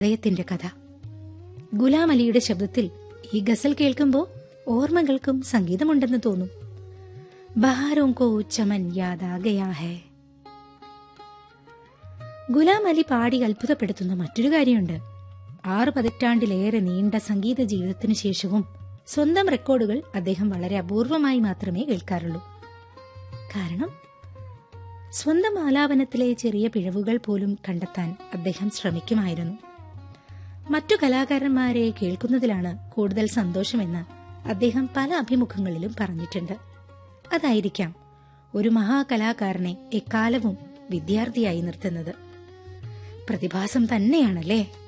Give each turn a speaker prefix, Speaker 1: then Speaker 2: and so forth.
Speaker 1: ഹൃദയത്തിന്റെ കഥ ഗുലാം അലിയുടെ ശബ്ദത്തിൽ ഈ ഗസൽ കേൾക്കുമ്പോൾ ഓർമ്മകൾക്കും സംഗീതമുണ്ടെന്ന് തോന്നും ബഹാരോं को ചമൻ യാദ് ആ ഗയാ ഹേ ഗുലാം അലി പാടി അത്ഭുതപ്പെടുത്തുന്ന മറ്റൊരു കാര്യമുണ്ട് ആറ് പതിറ്റാണ്ടിലേറെ നീണ്ട സംഗീത ജീവിതത്തിനു ശേഷവും സ്വന്തം റെക്കോർഡുകൾ അദ്ദേഹം വളരെ അപൂർവമായി മാത്രമേ കേൾക്കാറുള്ളൂ കാരണം സ്വന്തം ആലാപനത്തിലെ ചെറിയ പിഴവുകൾ പോലും കണ്ടെത്താൻ അദ്ദേഹം ശ്രമിക്കുമായിരുന്നു മറ്റു കലാകാരന്മാരെ കേൾക്കുന്നതിലാണ് കൂടുതൽ സന്തോഷമെന്ന് അദ്ദേഹം പല അഭിമുഖങ്ങളിലും പറഞ്ഞിട്ടുണ്ട് അതായിരിക്കാം ഒരു മഹാകലാകാരനെ എക്കാലവും വിദ്യാർത്ഥിയായി നിർത്തുന്നത് പ്രതിഭാസം തന്നെയാണല്ലേ